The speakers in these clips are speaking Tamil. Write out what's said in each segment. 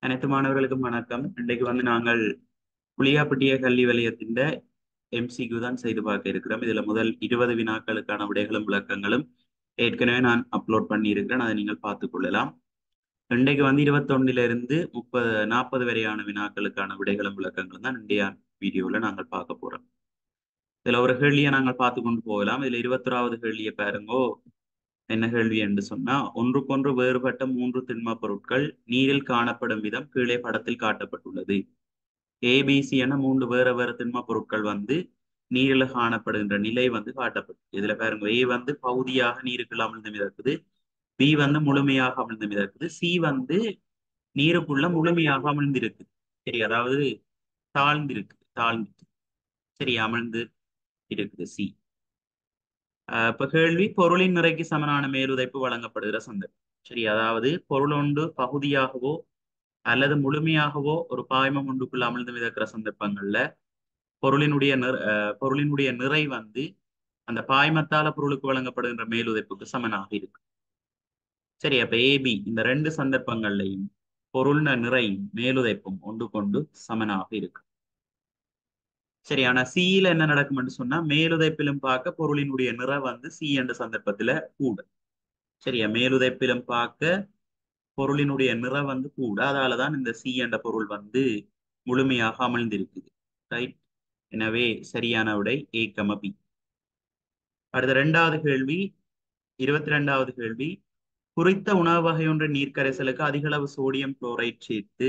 அனைத்து மாணவர்களுக்கும் வணக்கம் இன்றைக்கு வந்து நாங்கள் புளியாப்பட்டிய கல்வி வலயத்தின் எம்சிக்யூ தான் செய்து பார்க்க இருக்கிறோம் இதுல முதல் இருபது வினாக்களுக்கான விடைகளும் விளக்கங்களும் ஏற்கனவே நான் அப்லோட் பண்ணியிருக்கிறேன் அதை நீங்கள் பார்த்துக் கொள்ளலாம் இன்றைக்கு வந்து இருபத்தொன்னுல இருந்து முப்பது நாற்பது வரையான வினாக்களுக்கான விடைகளும் விளக்கங்களும் தான் இந்தியா வீடியோவில் நாங்கள் பார்க்க போறோம் இதுல ஒரு கேள்வியை நாங்கள் பார்த்து கொண்டு போகலாம் இதுல இருபத்தொராவது கேள்வியை பாருங்கோ என்ன கேள்வி என்று சொன்னா ஒன்றுக்கொன்று வேறுபட்ட மூன்று திண்ம பொருட்கள் நீரில் காணப்படும் விதம் கீழே படத்தில் காட்டப்பட்டுள்ளது ஏபிசி என மூன்று வேறு வேறு திண்ம பொருட்கள் வந்து நீரில் காணப்படுகின்ற நிலை வந்து காட்டப்பட்டு இதுல பாருங்க ஏ வந்து பகுதியாக நீருக்குள்ள அமிழ்ந்து மிதக்குது பி வந்து முழுமையாக அமிழ்ந்து மிதக்குது சி வந்து நீருக்குள்ள முழுமையாக அமிழ்ந்திருக்கு சரி அதாவது தாழ்ந்திருக்கு தாழ்ந்து சரி அமிழ்ந்து இருக்குது சி இப்ப கேள்வி பொருளின் நிறைக்கு சமனான மேலுதைப்பு வழங்கப்படுகிற சந்தர்ப்பம் சரி அதாவது பொருள் ஒன்று பகுதியாகவோ அல்லது முழுமையாகவோ ஒரு பாய்மம் ஒன்றுக்குள்ள அமிழ்ந்து மிதக்கிற சந்தர்ப்பங்கள்ல பொருளினுடைய நிற பொருளினுடைய நிறை வந்து அந்த பாய்மத்தால பொருளுக்கு வழங்கப்படுகின்ற மேலுதைப்புக்கு சமனாக இருக்கு சரி அப்ப ஏபி இந்த ரெண்டு சந்தர்ப்பங்கள்லையும் பொருள் நிறையும் மேலுதைப்பும் ஒன்று கொண்டு சமனாக இருக்கு சரி ஆனா சியில என்ன நடக்கும்னு சொன்னா மேலுதைப்பிலும் பார்க்க பொருளினுடைய நிற வந்து சி என்ற சந்தர்ப்பத்துல கூட சரியா மேலுதைப்பிலும் பார்க்க பொருளினுடைய நிற வந்து கூட அதாலதான் இந்த சி என்ற பொருள் வந்து முழுமையாக அமிழ்ந்திருக்குது ரைட் எனவே சரியான விடை ஏ கம பி அடுத்த இரண்டாவது கேள்வி இருபத்தி ரெண்டாவது கேள்வி குறித்த உணவு வகையொன்ற நீர்க்கரைசலுக்கு அதிக அளவு சோடியம் குளோரைட் சேர்த்து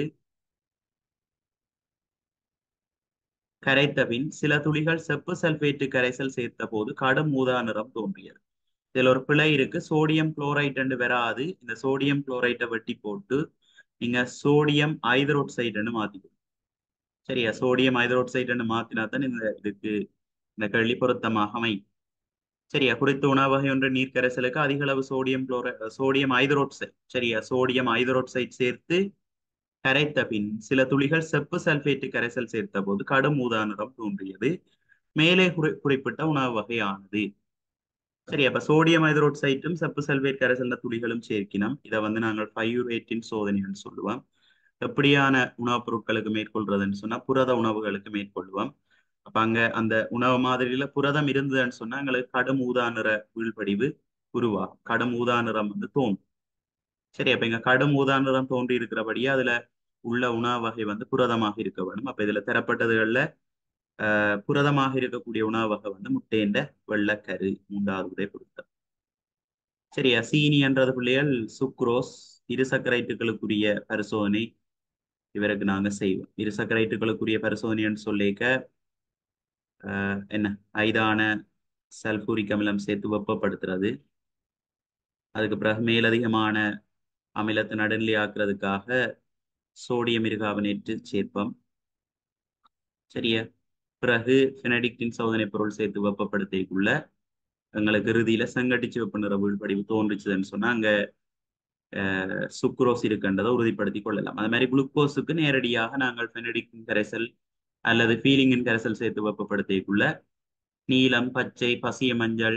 கரைத்த பின் சில துளிகள் செப்பு சல்பேட்டு கரைசல் சேர்த்த போது கடும் ஊதா நிறம் தோன்றியது இதுல ஒரு பிழை இருக்கு சோடியம் குளோரைட் என்று வராது இந்த சோடியம் குளோரைட்டை வெட்டி போட்டு நீங்க சோடியம் ஐதரோட்சைடுன்னு மாத்திக்கணும் சரியா சோடியம் ஐதரோட்சைடுன்னு மாத்தினா தான் இந்த இதுக்கு இந்த கேள்வி பொருத்தமாக அமை சரியா குறித்த உணவு வகை ஒன்று நீர்க்கரைசலுக்கு அதிக அளவு சோடியம் குளோரை சோடியம் ஐதரோட்சைட் சரியா சோடியம் ஐதரோட்சைட் சேர்த்து கரைத்த பின் சில துளிகள் செப்பு சல்பேட்டு கரைசல் சேர்த்த போது கடும் ஊதா நிறம் தோன்றியது மேலே குறி குறிப்பிட்ட உணவு வகையானது சரி அப்ப சோடியம் ஹைட்ரோட்சைட்டும் செப்பு சல்பேட் கரைசல்ல துளிகளும் சேர்க்கினோம் இதை வந்து நாங்கள் பையூரேட்டின் சோதனைன்னு சொல்லுவோம் எப்படியான உணவுப் பொருட்களுக்கு மேற்கொள்றதுன்னு சொன்னா புரத உணவுகளுக்கு மேற்கொள்வோம் அப்ப அங்க அந்த உணவு மாதிரியில புரதம் இருந்ததுன்னு சொன்னா எங்களுக்கு கடும் ஊதா நிற வீழ்படிவு உருவாகும் கடும் ஊதா நிறம் வந்து தோன்றும் சரி அப்ப இங்க கடும் ஊதா நிறம் தோன்றி இருக்கிறபடியே அதுல உள்ள உணவு வகை வந்து புரதமாக இருக்க வேணும் அப்ப இதுல தரப்பட்டதுகள்ல ஆஹ் புரதமாக இருக்கக்கூடிய உணவு வகை வந்து முட்டைன்ற வெள்ளக்கரு மூன்றாவது உதை பொருத்தம் சரியா சீனி என்றது பிள்ளைகள் சுக்ரோஸ் இருசக்கரைட்டுகளுக்குரிய பரிசோதனை இவருக்கு நாங்க செய்வோம் இருசக்கரைட்டுகளுக்குரிய பரிசோதனைன்னு சொல்லிக்க ஆஹ் என்ன ஐதான சல்பூரிக் அமிலம் சேர்த்து வெப்பப்படுத்துறது அதுக்கு பிறகு மேலதிகமான அமிலத்தை நடுநிலை ஆக்குறதுக்காக சோடியம் இருகாபனேற்று சேர்ப்பம் சரியா பிறகு பினடிக்டின் சோதனை பொருள் சேர்த்து வெப்பப்படுத்திக்குள்ள எங்களுக்கு இறுதியில செங்கட்டி சிவப்பு நிற வீழ்படிவு தோன்றுச்சுன்னு சொன்னா அங்க சுக்ரோஸ் இருக்குன்றதை உறுதிப்படுத்தி கொள்ளலாம் அது மாதிரி குளுக்கோஸுக்கு நேரடியாக நாங்கள் பெனடிக்டின் கரைசல் அல்லது ஃபீலிங்கின் கரைசல் சேர்த்து வெப்பப்படுத்திக்குள்ள நீலம் பச்சை பசிய மஞ்சள்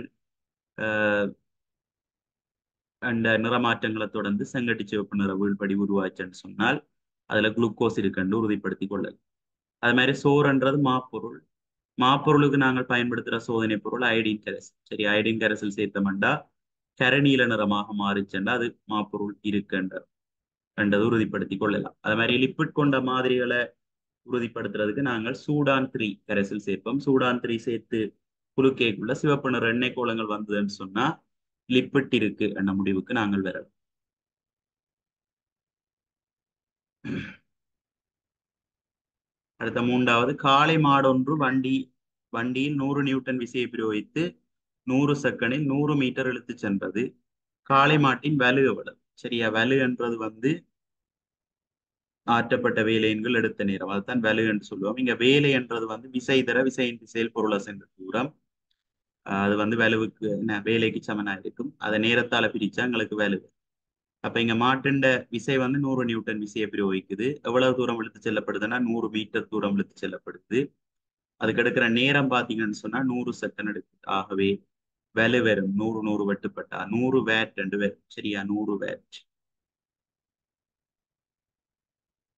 அந்த நிறமாற்றங்களை தொடர்ந்து செங்கட்டி சிவப்பு நிற வீழ்படி உருவாச்சுன்னு சொன்னால் அதுல குளுக்கோஸ் இருக்குன்னு உறுதிப்படுத்தி கொள்ளலாம் அது மாதிரி சோறுன்றது மாப்பொருள் மாப்பொருளுக்கு நாங்கள் பயன்படுத்துகிற சோதனை பொருள் ஐடின் கரைசல் சரி ஐடின் கரைசல் சேர்த்தமண்டா கரநீல நிறமாக மாறிச்சண்டா அது மாப்பொருள் இருக்குன்ற என்றது உறுதிப்படுத்தி கொள்ளலாம் அது மாதிரி லிப்பிட் கொண்ட மாதிரிகளை உறுதிப்படுத்துறதுக்கு நாங்கள் சூடான் த்ரீ கரைசல் சேர்ப்போம் சூடான் த்ரீ சேர்த்து குலுக்கேக்குள்ள சிவப்பு நிற எண்ணெய் கோலங்கள் வந்ததுன்னு சொன்னா லிப்பிட் இருக்கு என்ற முடிவுக்கு நாங்கள் வரலாம் அடுத்த மூன்றாவது காளை மாடொன்று வண்டி வண்டியில் நூறு நியூட்டன் விசையை பிரயோகித்து நூறு செகண்டில் நூறு மீட்டர் இழுத்து சென்றது காளை மாட்டின் வலு எவ்வளவு சரியா வலு என்றது வந்து ஆற்றப்பட்ட வேலையன்கள் எடுத்த நேரம் அதுதான் வலு என்று சொல்லுவோம் இங்க வேலை என்றது வந்து விசை தர விசையின் திசையில் பொருளை சென்ற தூரம் அது வந்து வலுவுக்கு என்ன வேலைக்கு சமனா இருக்கும் அதை நேரத்தால பிரிச்சா எங்களுக்கு வலு அப்ப இங்க மாட்டுண்ட விசை வந்து நூறு நியூட்டன் விசையை பிரயோகிக்குது எவ்வளவு தூரம் இழுத்து செல்லப்படுதுன்னா நூறு மீட்டர் தூரம் இழுத்து செல்லப்படுது அதுக்கு எடுக்கிற நேரம் பாத்தீங்கன்னு சொன்னா நூறு செகண்ட் எடுக்குது ஆகவே வலு வரும் நூறு நூறு வெட்டுப்பட்டா நூறு வேட் ரெண்டு வரும் சரியா நூறு வேட்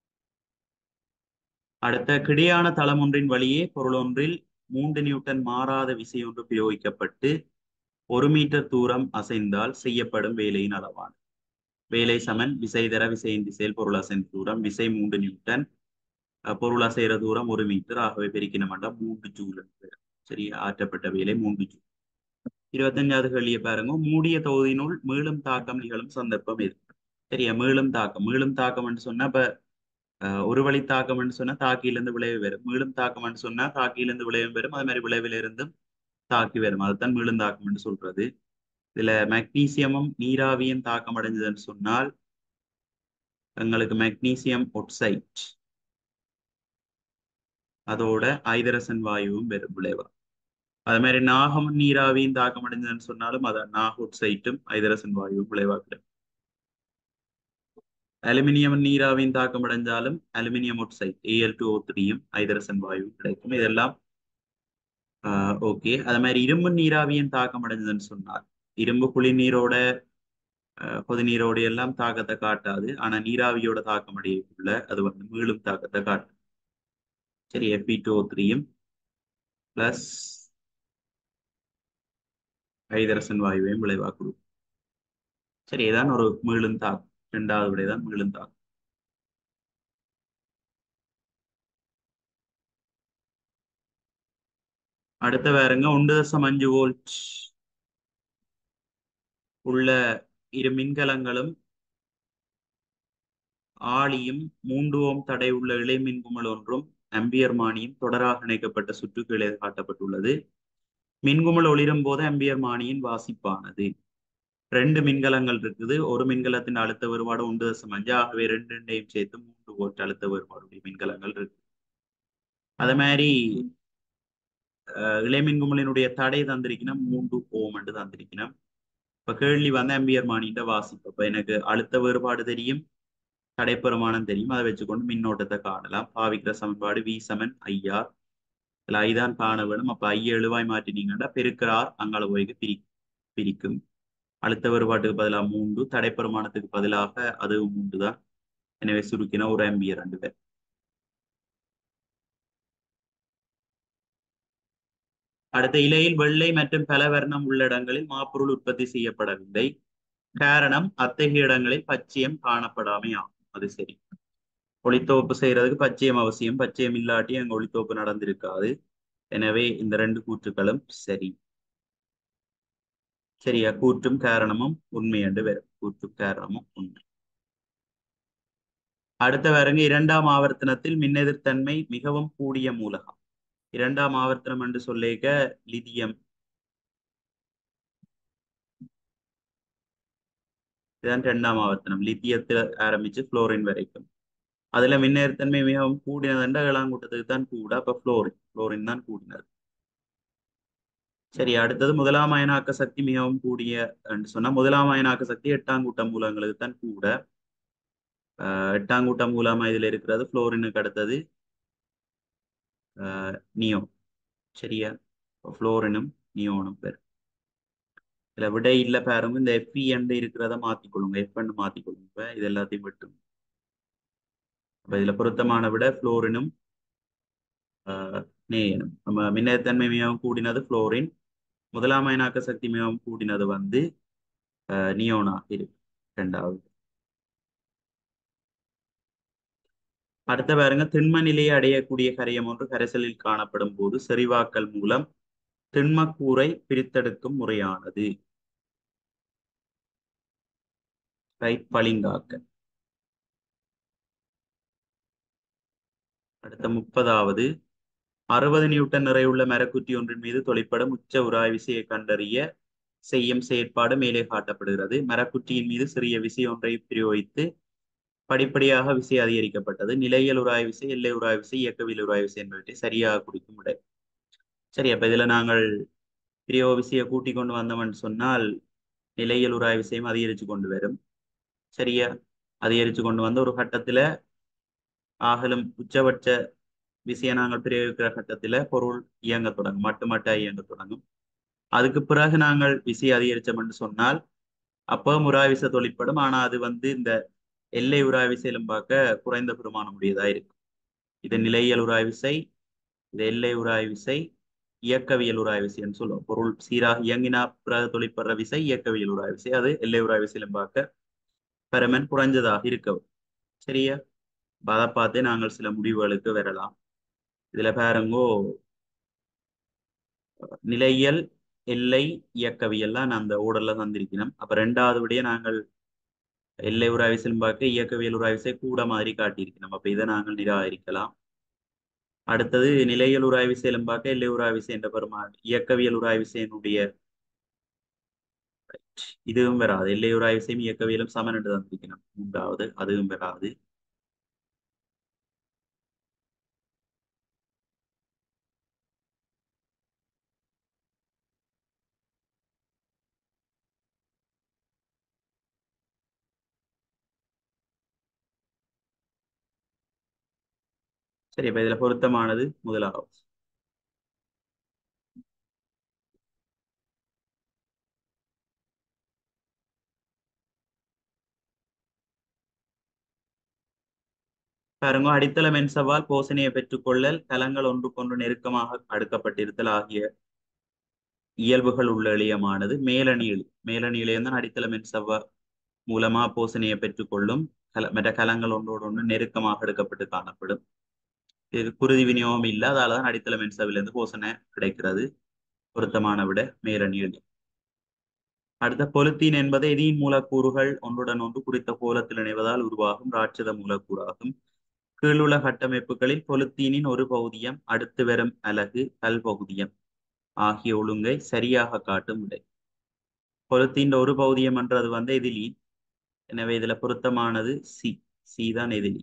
அடுத்த கிடையான தளம் ஒன்றின் வழியே பொருள் ஒன்றில் மூன்று நியூட்டன் மாறாத விசை ஒன்று பிரயோகிக்கப்பட்டு ஒரு மீட்டர் தூரம் அசைந்தால் செய்யப்படும் வேலையின் அளவான வேலை சமன் விசை தர விசையின் திசையில் பொருள் அசைந்த தூரம் விசை மூன்று நியூட்டன் அஹ், பொருள் அசைகிற தூரம் ஒரு மீட்டர் ஆகவே பெருக்கின மண்டம் மூன்று ஜூல் என்று சரி ஆற்றப்பட்ட வேலை மூன்று ஜூல் இருபத்தஞ்சாவது கேள்வியை பாருங்க மூடிய தொகுதியினுள் மீளும் தாக்கம் நிகழும் சந்தர்ப்பம் இது சரியா மீளும் தாக்கம் மீளும் தாக்கம் என்று சொன்னா இப்ப அஹ், ஒரு வழி தாக்கம் என்று சொன்னா தாக்கியிலிருந்து விளைவு வரும் மீளும் தாக்கம் என்று சொன்னா தாக்கியிலிருந்து விளைவு வரும் அது மாதிரி விளைவிலிருந்தும் தாக்கி வரும் அதுதான் மீளும் தாக்கம் என்று சொல்றது இதுல மெக்னீசியமும் நீராவியும் தாக்கம் அடைஞ்சதுன்னு சொன்னால் எங்களுக்கு மெக்னீசியம் ஒக்சைட் அதோட ஐதரசன் வாயுவும் வெறும் விளைவா அது மாதிரி நாகமும் நீராவியும் தாக்கம் அடைஞ்சதுன்னு சொன்னாலும் அதான் நாக ஒக்சைட்டும் ஐதரசன் வாயுவும் விளைவாக்கிடும் அலுமினியம் நீராவியும் தாக்கம் அடைஞ்சாலும் aluminium oxide A L two O த்ரீயும் ஐதரசன் வாயுவும் கிடைக்கும் இதெல்லாம் ஓகே அது மாதிரி இரும்பு நீராவியும் தாக்கம் அடைஞ்சதுன்னு சொன்னால் இரும்பு குளிர்நீரோட அஹ், கொதிநீரோட எல்லாம் தாக்கத்தை காட்டாது ஆனா நீராவியோட தாக்கம் அடையக்குள்ள அது வந்து மீளும் தாக்கத்தை காட்டும் சரி எஃபி டூ ஓ த்ரீயும் பிளஸ் ஐதரசன் வாயுவையும் விளைவாக கொடுக்கும் சரி இதான் ஒரு மீளும் தாக்கம் இரண்டாவது விடைதான் மீளும் தாக்கம் அடுத்த வேறுங்க ஒன்று தசம் அஞ்சு வோல்ட் உள்ள இரு மின்கலங்களும் ஆளியும் மூன்று ஓம் தடை உள்ள இலை மின்குமல் ஒன்றும் அம்பியர் மானியும் தொடராக இணைக்கப்பட்ட சுற்றுக்கீழே காட்டப்பட்டுள்ளது மின்குமல் ஒளிரும் போது அம்பியர் மானியின் வாசிப்பானது ரெண்டு மின்கலங்கள் இருக்குது ஒரு மின்கலத்தின் அழுத்த வேறுபாடு ஒன்று தசம் அஞ்சு ஆகவே ரெண்டு ரெண்டையும் சேர்த்து மூன்று வோல்ட் அழுத்த வேறுபாடுடைய மின்கலங்கள் இருக்கு அதே மாதிரி அஹ், இலை மின்குமலினுடைய தடை தந்திருக்கணும் மூன்று ஓம் என்று தந்திருக்கணும் இப்ப கேள்வி வந்து அம்பியர் மானின்ற வாசிப்பு அப்ப எனக்கு அழுத்த வேறுபாடு தெரியும் தடைப்பெருமானம் தெரியும் அதை வச்சுக்கொண்டு மின்னோட்டத்தை காணலாம் பாவிக்கிற சமன்பாடு வி சமன் ஐயா இதுல ஐ தான் காண வேணும் அப்ப ஐய எழுவாய் மாற்றினீங்கன்னா பெருக்கிறார் அங்களவோய்க்கு பிரி பிரிக்கும் அழுத்த வேறுபாட்டுக்கு பதிலாக மூன்று தடைப்பெருமானத்துக்கு பதிலாக அதுவும் மூன்று தான் எனவே சுருக்கின ஒரு ஆம்பியர் ரெண்டு பேர் அடுத்த இலையில் வெள்ளை மற்றும் பல வர்ணம் உள்ள இடங்களில் மாப்பொருள் உற்பத்தி செய்யப்படவில்லை காரணம் அத்தகைய இடங்களில் பச்சையம் காணப்படாமை ஆகும் அது சரி ஒளித்தோப்பு செய்யறதுக்கு பச்சையம் அவசியம் பச்சையம் இல்லாட்டி அங்க ஒளித்தோப்பு நடந்திருக்காது எனவே இந்த ரெண்டு கூற்றுக்களும் சரி சரியா கூற்றும் காரணமும் உண்மை என்று வரும் கூற்றும் காரணமும் உண்மை அடுத்த வரங்க இரண்டாம் ஆவர்த்தனத்தில் மின்னெதிர்த்தன்மை மிகவும் கூடிய மூலகம் இரண்டாம் ஆவர்த்தனம் என்று சொல்லிக்க லிதியம் இதுதான் இரண்டாம் ஆவர்த்தனம் லித்தியத்தில் ஆரம்பிச்சு புளோரின் வரைக்கும் அதுல மின்னேற்தன்மை மிகவும் கூடினதுன்ற இளாங்கூட்டத்துக்கு தான் கூட அப்ப புளோரின் புளோரின் தான் கூடினது சரி அடுத்தது முதலாம் அயனாக்க சக்தி மிகவும் கூடிய என்று சொன்னா முதலாம் அயனாக்க சக்தி எட்டாம் கூட்ட மூலங்களுக்கு தான் கூட ஆஹ் எட்டாம் கூட்ட மூலமா இதுல இருக்கிறது புளோரினுக்கு அடுத்தது ஆஹ் நியோ சரியா புளோரினும் நியோனும் பேர் இதுல விடை இல்ல பாருங்க இந்த எஃப்இ என்று இருக்கிறத மாத்திக்கொள்ளுங்க எஃப் என்று மாத்திக்கொள்ளுங்க இது எல்லாத்தையும் விட்டு அப்ப இதுல பொருத்தமான விட புளோரினும் நேயனும் நம்ம மின்னேத்தன்மை மிகவும் கூடினது புளோரின் முதலாம் அயனாக்க சக்தி மிகவும் கூடினது வந்து நியோனா இருக்கு இரண்டாவது அடுத்த பாருங்க திண்ம நிலையை அடையக்கூடிய கரையம் ஒன்று கரைசலில் காணப்படும் போது செறிவாக்கல் மூலம் திண்மக்கூறை பிரித்தெடுக்கும் முறையானது ரைட் பளிங்காக்கல் அடுத்த முப்பதாவது அறுபது நியூட்டன் நிறையுள்ள மரக்குற்றி ஒன்றின் மீது தொழிற்படும் உச்ச உராய் விசையை கண்டறிய செய்யும் செயற்பாடு மேலே காட்டப்படுகிறது மரக்குற்றியின் மீது சிறிய விசை ஒன்றை பிரயோகித்து படிப்படியாக விசை அதிகரிக்கப்பட்டது நிலையியல் உராய் விசை எல்லை உராய் விசை இயக்கவியல் உராய் விசை என்பவற்றை சரியாக குறிக்கும் விடை சரி அப்ப இதுல நாங்கள் பிரியோ விசையை கூட்டி கொண்டு வந்தோம்னு சொன்னால் நிலையியல் உராய் விசையும் அதிகரிச்சு கொண்டு வரும் சரியா அதிகரிச்சு கொண்டு வந்த ஒரு கட்டத்துல ஆகலும் உச்சபட்ச விசையை நாங்கள் பிரயோகிக்கிற கட்டத்துல பொருள் இயங்க தொடங்கும் மட்டு மட்டா இயங்க தொடங்கும் அதுக்கு பிறகு நாங்கள் விசை அதிகரிச்சோம்னு சொன்னால் அப்போ உராவிசை தொழிற்படும் ஆனா அது வந்து இந்த எல்லை உராவிசையிலும் பார்க்க குறைந்த பெருமானம் உடையதா இருக்கும் இது நிலையியல் உராய் விசை இது எல்லை உராய் விசை இயக்கவியல் உராய் விசைன்னு சொல்லுவோம் பொருள் சீராக இயங்கினா பிறகு தொழிற்படுற விசை இயக்கவியல் உராய் விசை அது எல்லை உராய் விசையிலும் பார்க்க பெருமன் குறைஞ்சதாக இருக்கவும் சரியா அதை பார்த்தே நாங்கள் சில முடிவுகளுக்கு வரலாம் இதுல பாருங்கோ நிலையியல் எல்லை இயக்கவியல்லாம் நான் அந்த ஓடர்ல தந்திருக்கணும் அப்ப ரெண்டாவது விடைய நாங்கள் எல்லை உராய்விசையும் பார்க்க இயக்கவியல் உராய்விசை கூட மாதிரி காட்டியிருக்கணும் அப்ப இதை நாங்கள் நிராகரிக்கலாம் அடுத்தது நிலையியல் உராய்விசையிலும் பார்க்க எல்லை உராய்விசை என்ற பெருமாள் இயக்கவியல் உராய்விசையினுடைய இதுவும் வராது எல்லை உராய்விசையும் இயக்கவியலும் சமன் என்று தந்திருக்கணும் மூன்றாவது அதுவும் வராது சரி இப்ப இதுல பொருத்தமானது முதலாவது பாருங்க அடித்தள மென்சவால் போசனையை பெற்றுக்கொள்ளல் கலங்கள் ஒன்றுக்கொன்று நெருக்கமாக அடுக்கப்பட்டிருத்தல் ஆகிய இயல்புகள் உள்ள இளையமானது மேலணியில் மேலணியிலே தான் அடித்தள மென்சவா மூலமா போசனையை பெற்றுக்கொள்ளும் கல மற்ற கலங்கள் ஒன்றோடு ஒன்று நெருக்கமாக எடுக்கப்பட்டு காணப்படும் இது குருதி விநியோகம் இல்லை அதாலதான் அடித்தள மென்சவிலிருந்து போசனை கிடைக்கிறது பொருத்தமான விட மேலணியில் அடுத்த பொலித்தீன் என்பது எதியின் மூலக்கூறுகள் ஒன்றுடன் ஒன்று குறித்த கோலத்தில் இணைவதால் உருவாகும் ராட்சத மூலக்கூறாகும் கீழுள்ள கட்டமைப்புகளில் பொலித்தீனின் ஒரு பகுதியம் அடுத்து வரும் அலகு பல்பகுதியம் ஆகிய ஒழுங்கை சரியாக காட்டும் விடை பொலித்தீன் ஒரு பகுதியம் என்றது வந்து எதிலீன் எனவே இதுல பொருத்தமானது சி சி தான் எதிலி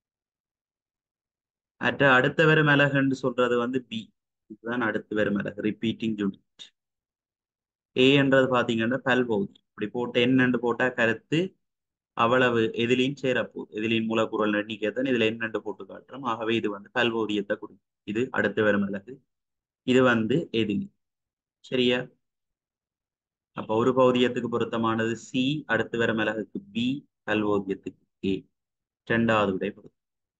அற்ற அடுத்த வரும் அலகுன்னு சொல்றது வந்து பி இதுதான் அடுத்து வரும் அலகு ரிப்பீட்டிங் யூனிட் ஏ என்றது பாத்தீங்கன்னா பல்பகுதி இப்படி போட்டு என்னன்னு போட்டா கருத்து அவ்வளவு எதிலையும் சேரப்போகுது எதிலின் மூலக்கூறல் எண்ணிக்கைத்தான் இதுல என்னென்று போட்டு காட்டுறோம் ஆகவே இது வந்து பல்போதியத்தை கொடுக்கும் இது அடுத்து வரும் அலகு இது வந்து எதிலி சரியா அப்ப ஒரு பௌதியத்துக்கு பொருத்தமானது சி அடுத்து வரும் அலகுக்கு பி பல்போதியத்துக்கு ஏ இரண்டாவது விடை பொருத்தம்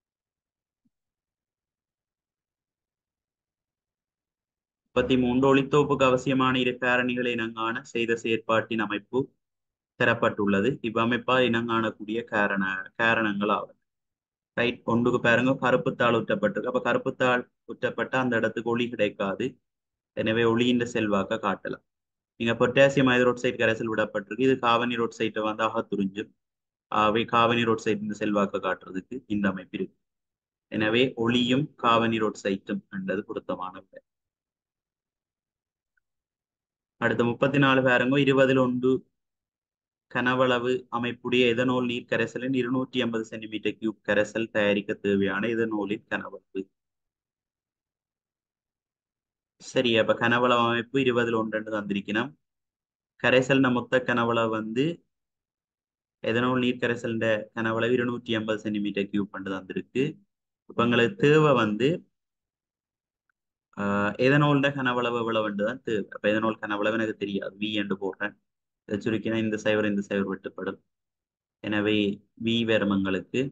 முப்பத்தி மூன்று ஒளித்தோப்புக்கு அவசியமான இரு காரணிகளை இனங்காண செய்த செயற்பாட்டின் அமைப்பு தரப்பட்டுள்ளது இவ்வமைப்பால் இனங்காணக்கூடிய காரண காரணங்கள் ஆகும் ரைட் ஒன்றுக்கு பாருங்க கருப்புத்தாள் உற்றப்பட்டிருக்கு அப்ப கருப்புத்தாள் உற்றப்பட்ட அந்த இடத்துக்கு ஒளி கிடைக்காது எனவே ஒளியின் செல்வாக்க காட்டலாம் நீங்க பொட்டாசியம் ஹைட்ரோட்சைட் கரைசல் விடப்பட்டிருக்கு இது காவனி ரோட் சைட்டை வந்து அகத்துறிஞ்சும் ஆகவே காவனி ரோட் சைட் இந்த செல்வாக்க காட்டுறதுக்கு இந்த அமைப்பு இருக்கு எனவே ஒளியும் காவனி ரோட் சைட்டும் என்றது பொருத்தமான விடை அடுத்த முப்பத்தி நாலு பாருங்க இருபதில் ஒன்று கனவளவு அமைப்புடைய எதனோல் நீர் கரைசலின் இருநூற்றி ஐம்பது சென்டிமீட்டர் கியூப் கரைசல் தயாரிக்க தேவையான எதனோலின் கனவளவு சரி அப்ப கனவளவு அமைப்பு இருபதில் ஒன்று தந்திருக்கணும் கரைசல் மொத்த கனவளவு வந்து எதனோல் நீர் கரைசல் கனவளவு இருநூற்றி ஐம்பது சென்டிமீட்டர் கியூப் பண்ணு தந்திருக்கு இப்ப எங்களுக்கு தேவை வந்து ஆஹ் எதனோல்ட கனவளவு எவ்வளவுண்டு தான் தேவை அப்ப எதனோல் கனவளவு எனக்கு தெரியாது வி என்று போடுறேன் இதை சுருக்கினா இந்த சைவர் இந்த சைவர் வெட்டுப்படும் எனவே வி வருமங்களுக்கு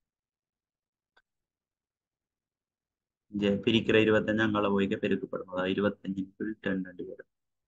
இங்க பிரிக்கிற இருபத்தஞ்சு அங்கால போய்க்க பெருக்கப்படும் அதாவது இருபத்தஞ்சு கீழ் டென் ரெண்டு வரும்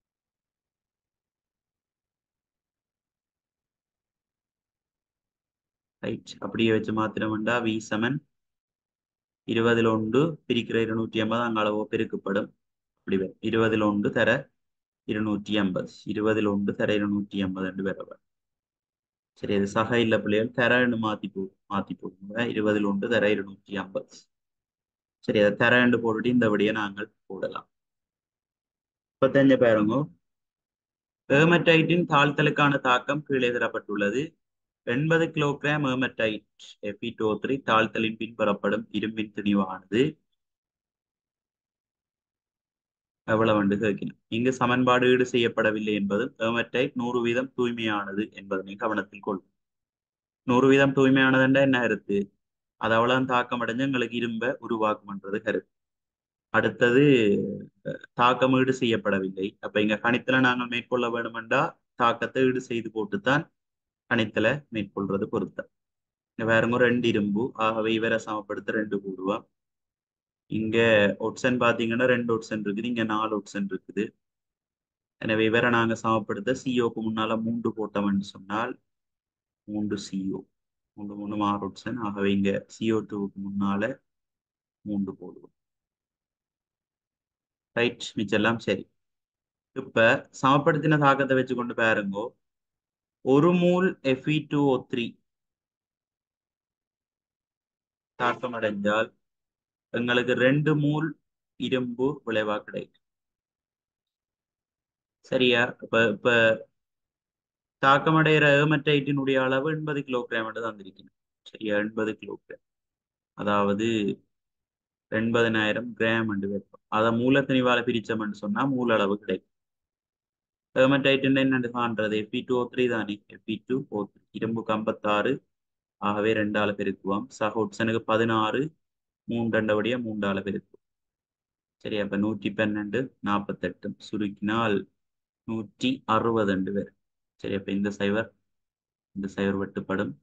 ரைட் அப்படியே வச்சு மாத்திரம்டா வி சமன் இருபதில் ஒன்று பிரிக்கிற இருநூற்றி ஐம்பது அங்காளவோ பெருக்கப்படும் அப்படி வரும் இருபதில் ஒன்று தர இருநூற்றி ஐம்பது இருபதில் ஒன்று தர இருநூற்றி ஐம்பது என்று பெறவர் சரி அது சக இல்ல பிள்ளைகள் தரன்னு மாத்தி போ மாத்தி போடுங்க இருபதில் ஒன்று தர இருநூற்றி ஐம்பது சரி அதை தரண்டு போட்டுட்டு இந்த வழியை நாங்கள் போடலாம் முப்பத்தஞ்சு பேருங்க ஏமட்டைட்டின் தாழ்த்தலுக்கான தாக்கம் கீழே தரப்பட்டுள்ளது எண்பது கிலோகிராம் ஏமட்டைட் எபிடோ த்ரீ தாழ்த்தலின் பின் பெறப்படும் இரும்பின் திணிவானது எவ்வளவு என்று கேட்கணும் இங்கு சமன்பாடு ஈடு செய்யப்படவில்லை என்பதும் ஏமட்டைட் நூறு வீதம் தூய்மையானது என்பதனை கவனத்தில் கொள்ளும் நூறு வீதம் தூய்மையானது என்ற என்ன கருத்து அது அவ்வளவு தாக்கம் அடைஞ்சு எங்களுக்கு இரும்ப உருவாக்கும்ன்றது கருத்து அடுத்தது தாக்கம் ஈடு செய்யப்படவில்லை அப்ப இங்க கணித்தல நாங்கள் மேற்கொள்ள வேணுமென்றா தாக்கத்தை ஈடு செய்து போட்டுத்தான் கணித்தல மேற்கொள்றது பொருத்தம் இங்க வேறங்க ரெண்டு இரும்பு ஆகவே இவரை சமப்படுத்த ரெண்டு கூடுவோம் இங்க ஒட்சன் பாத்தீங்கன்னா ரெண்டு ஒட்சன் இருக்குது இங்க நாலு ஒட்சன் இருக்குது எனவே வேற நாங்க சமப்படுத்த சிஓக்கு முன்னால மூன்று போட்டோம்னு சொன்னால் மூன்று சிஓ மூன்று மூணு ஆறு ஒட்சன் ஆகவே இங்க சிஓ டூவுக்கு முன்னால மூன்று போடுவோம் ரைட் மிச்செல்லாம் சரி இப்ப சமப்படுத்தின தாக்கத்தை வச்சு கொண்டு பாருங்கோ ஒரு mole F E two O three தாக்கம் அடைஞ்சால் எங்களுக்கு ரெண்டு மூல் இரும்பு விளைவா கிடைக்கும் சரியா இப்ப இப்ப தாக்கமடைகிற ஏமட்டைட்டினுடைய அளவு எண்பது கிலோகிராம் என்று தந்திருக்கணும் சரியா எண்பது கிலோகிராம் அதாவது எண்பதனாயிரம் கிராம் என்று வைப்போம் அதை மூலத்திணிவால பிரிச்சோம்னு சொன்னா மூல அளவு கிடைக்கும் ஹெர்மடைட்டின் என்னென்னு காண்றது எஃபி டூ ஓ த்ரீ தானே எஃபி டூ ஓ த்ரீ இரும்புக்கு ஐம்பத்தாறு ஆகவே ரெண்டால பெருக்குவோம் சஹோட்சனுக்கு பதினாறு மூன்றண்டபடியா மூன்றால பெருக்குவோம் சரி அப்ப நூற்றி பன்னெண்டு நாற்பத்தெட்டு சுருக்கினால் நூற்றி அறுபது ரெண்டு பேர் சரி அப்ப இந்த சைவர் இந்த சைவர் வெட்டுப்படும்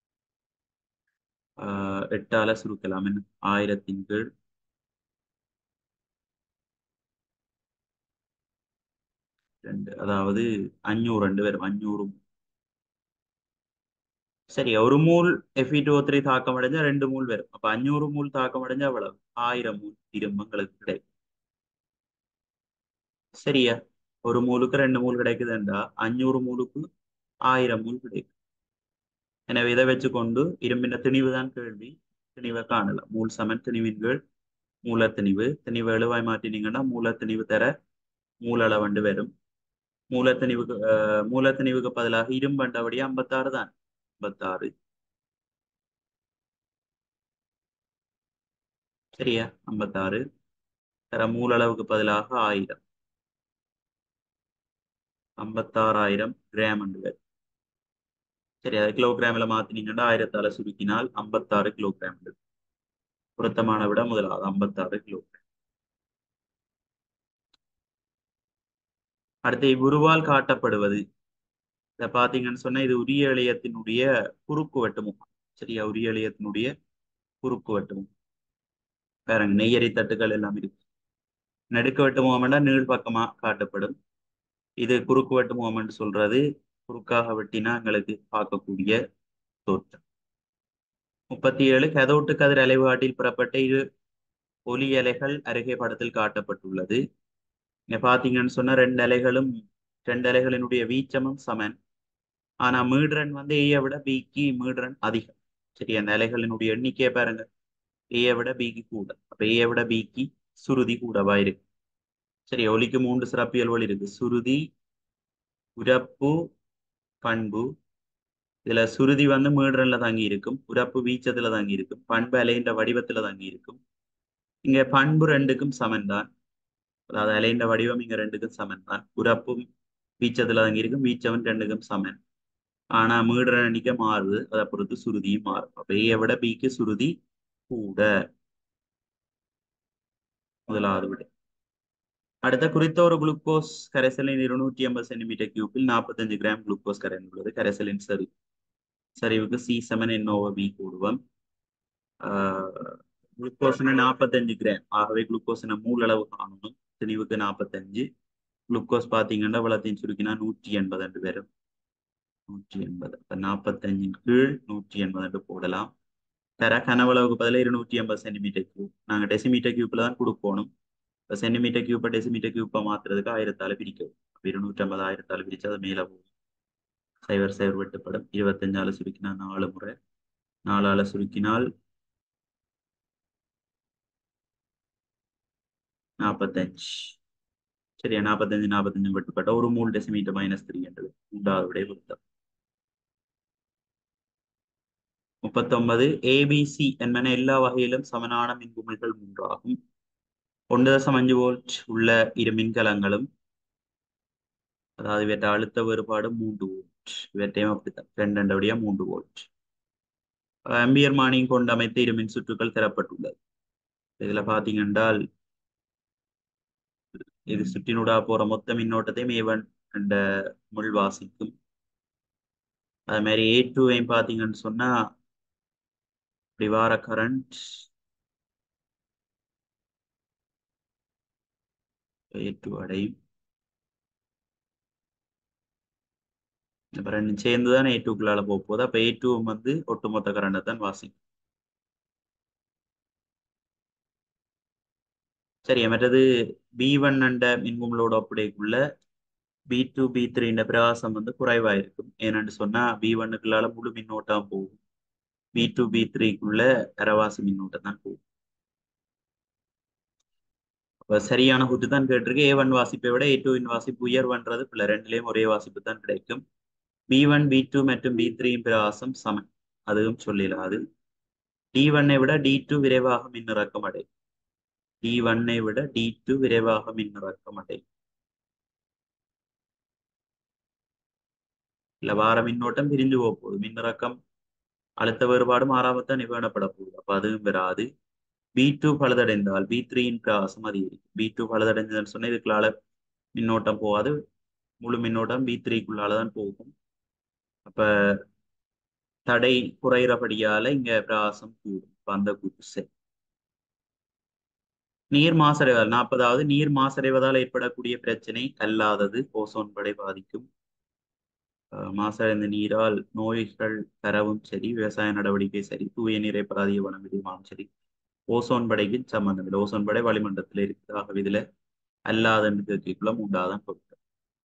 ஆஹ் எட்டால சுருக்கலாம் என்ன ஆயிரத்தின் கீழ் ரெண்டு அதாவது அஞ்சூறு ரெண்டு பேரும் அஞ்சூறு சரி ஒரு மூல் எஃபி டூ த்ரீ தாக்கம் அடைஞ்சா ரெண்டு மூல் வரும் அப்ப அஞ்சூறு மூல் தாக்கம் அடைஞ்சா அவ்வளவு ஆயிரம் மூல் இரும்புங்களுக்கு கிடைக்கும் சரியா ஒரு மூலுக்கு ரெண்டு மூல் கிடைக்குதுண்டா அஞ்சூறு மூலுக்கு ஆயிரம் மூல் கிடைக்கும் எனவே இதை வச்சுக்கொண்டு இரும்பின திணிவு தான் கேள்வி திணிவை காணலாம் மூல் சமன் திணிவின் கீழ் மூலத்திணிவு திணிவு எழுவாய் மாற்றினீங்கன்னா மூலத்திணிவு தர மூலளவண்டு வரும் மூலத்திணிவுக்கு அஹ், மூலத்திணிவுக்கு பதிலாக இரும்பண்டபடி ஐம்பத்தாறு தான் ஐம்பத்தாறு சரியா ஐம்பத்தாறு தர மூலளவுக்கு பதிலாக ஆயிரம் ஐம்பத்தாறாயிரம் கிராம் என்று வரும் சரி அதை கிலோகிராம்ல மாத்தினீங்கன்னா ஆயிரத்தால சுருக்கினால் ஐம்பத்தாறு கிலோகிராம் இருக்கு. பொருத்தமான விட முதலாவது ஐம்பத்தாறு கிலோகிராம் அடுத்து இவ்வுருவால் காட்டப்படுவது இதை பாத்தீங்கன்னு சொன்னா இது உரிய இழையத்தினுடைய குறுக்கு வெட்டு முகம் சரியா உரிய இழையத்தினுடைய குறுக்கு வெட்டு முகம் பாருங்க நெய்யரி தட்டுகள் எல்லாம் இருக்கு நடுக்கு வெட்டு முகம்னா நீள் பக்கமா காட்டப்படும் இது குறுக்கு வெட்டு முகம்னு சொல்றது குறுக்காக வெட்டினா எங்களுக்கு பார்க்கக்கூடிய தோற்றம் முப்பத்தி ஏழு கதவுட்டு கதிர் அலைவாட்டில் புறப்பட்ட இரு ஒலி அலைகள் அருகே படத்தில் காட்டப்பட்டுள்ளது இங்க பாத்தீங்கன்னு சொன்னா ரெண்டு அலைகளும் ரெண்டு அலைகளினுடைய வீச்சமும் சமன் ஆனா மீடுரன் வந்து ஏயை விட பிக்கு மீடுரன் அதிகம் சரி அந்த அலைகளினுடைய எண்ணிக்கையை பாருங்க ஏயை விட பிக்கு கூட அப்ப ஏயை விட பிக்கு சுருதி கூடவா இருக்கு சரி ஒலிக்கு மூன்று சிறப்பியல்கள் இருக்கு சுருதி உரப்பு பண்பு இதுல சுருதி வந்து மீடுரன்ல தங்கி இருக்கும் உரப்பு வீச்சத்துல தங்கி இருக்கும் பண்பு அலைன்ற வடிவத்துல தங்கி இருக்கும் இங்க பண்பு ரெண்டுக்கும் சமன் தான் அதாவது அலைன்ற வடிவம் இங்க ரெண்டுக்கும் சமன் தான் உரப்பும் வீச்சத்துல தங்கி இருக்கும் வீச்சவன் ரெண்டுக்கும் சமன் ஆனா மீடுற எண்ணிக்கை மாறுது அதை பொறுத்து சுருதியும் மாறும் அப்ப ஏயை விட பிக்கு சுருதி கூட முதலாவது விட அடுத்த குறித்த ஒரு குளுக்கோஸ் கரைசலின் இருநூற்றி ஐம்பது சென்டிமீட்டர் கியூப்பில் நாற்பத்தஞ்சு கிராம் குளுக்கோஸ் கரைந்துள்ளது கரைசலின் சரி சரிவுக்கு சி செவன் என்னோவ பி கூடுவம் குளுக்கோஸ்னு நாற்பத்தஞ்சு கிராம் ஆகவே குளுக்கோஸின மூலளவு காணணும் திணிவுக்கு நாற்பத்தஞ்சு குளுக்கோஸ் பார்த்தீங்கன்னா வளத்தின் சுருக்கினா நூற்றி எண்பது ரெண்டு பேரும் நூற்றி எண்பது இப்போ நாற்பத்தஞ்சின் கீழ் நூற்றி எண்பது ரெண்டு போடலாம் தர கனவளவுக்கு பதிலாக இருநூற்றி எண்பது சென்டிமீட்டர் கியூப் நாங்கள் டெசிமீட்டர் கியூப்ல தான் கொடுக்கணும் இப்போ சென்டிமீட்டர் கியூப்பை டெசிமீட்டர் கியூப்பை மாத்துறதுக்கு ஆயிரத்தால பிரிக்கும் அப்போ இருநூற்றி ஐம்பது ஆயிரத்தால பிரிச்சு அது மேலே போகும் சைவர் சைவர் வெட்டுப்படும் இருபத்தஞ்சால சுருக்கினா நாலு முறை நாலால சுருக்கினால் நாற்பத்தஞ்சு சரியா நாற்பத்தஞ்சு நாற்பத்தஞ்சு வெட்டுப்பட்ட ஒரு மூணு டெசிமீட்டர் மைனஸ் த்ரீ என்றது மூன்றாவது விடை பொருத்தம் முப்பத்தொன்பது ஏபிசி என்பன எல்லா வகையிலும் சமனான மின்குமிழ்கள் மூன்றாகும் ஒன்று தசம் அஞ்சு வோல்ட் உள்ள இரு மின்கலங்களும் அதாவது இவற்றை அழுத்த வேறுபாடு மூன்று வோல்ட் இவற்றையும் அப்படித்தான் ரெண்டு ரெண்டு வழியா மூன்று வோல்ட் அம்பியர் மானியம் கொண்டு அமைத்த இரு மின் சுற்றுகள் தரப்பட்டுள்ளது இதுல பாத்தீங்கன்றால் இது சுற்றினூடா போற மொத்த மின்னோட்டத்தையும் ஏவன் என்ற முள் வாசிக்கும் அது மாதிரி ஏ டூவையும் பாத்தீங்கன்னு சொன்னா இப்படி வார கரண்ட் ஏ டூ அடையும் அப்ப ரெண்டும் சேர்ந்து தான் ஏ டூக்குள்ளால போக போகுது அப்ப ஏ டூ வந்து ஒட்டுமொத்த கரண்டை தான் வாசிக்கும் சரி மற்றது பி ஒன் அண்ட மின்குமலோட ஒப்படைக்குள்ள பி டூ பி த்ரீன்ற பிரகாசம் வந்து குறைவா இருக்கும் ஏன்னு சொன்னா பி ஒன்னுக்குள்ளால முழு மின்னோட்டம் போகும் பி டூ பி த்ரீக்குள்ள அரைவாசி மின்னோட்டம் தான் போகும் அப்ப சரியான கூட்டு தான் கேட்டிருக்கு ஏ ஒன் வாசிப்பை விட ஏ டூவின் வாசிப்பு உயர்வன்றது பிள்ளை ரெண்டுலேயும் ஒரே வாசிப்பு தான் கிடைக்கும் பி ஒன் பி டூ மற்றும் பி த்ரீயின் பிரகாசம் சமன் அதுவும் சொல்லிடாது டி ஒன்னை விட டி டூ விரைவாக மின்னிறக்கம் அடையும் டி ஒன்னை விட டி டூ விரைவாக மின்னிறக்கம் அடையும் இல்ல வார மின்னோட்டம் பிரிஞ்சு போக போகுது மின்னிறக்கம் அழுத்த வேறுபாடு மாறாமத்தான் நிபந்தப்பட போகுது அப்ப அதுவும் பெறாது பி டூ பழுதடைந்தால் பி த்ரீயின் பிரகாசம் அதிகரிக்கும் பி டூ பழுதடைந்ததுன்னு சொன்னா இதுக்குள்ளால மின்னோட்டம் போகாது முழு மின்னோட்டம் பி த்ரீக்குள்ளால தான் போகும் அப்ப தடை குறைகிறபடியால இங்க பிரகாசம் கூடும் அப்ப அந்த கூட்டு சரி நீர் மாசடைவதால் நாற்பதாவது நீர் மாசடைவதால் ஏற்படக்கூடிய பிரச்சனை அல்லாதது ஓசோன் படை பாதிக்கும் மாசடைந்த நீரால் நோய்கள் பெறவும் சரி விவசாய நடவடிக்கை சரி தூய நீரை பராதிய வனம் விடுமானம் சரி ஓசோன் படைக்கு சம்பந்தம் இல்லை ஓசோன் படை வளிமண்டலத்தில் இருக்குது ஆகவே இதுல அல்லாதன்னு கேட்கக்குள்ள உண்டாதான் பொருள்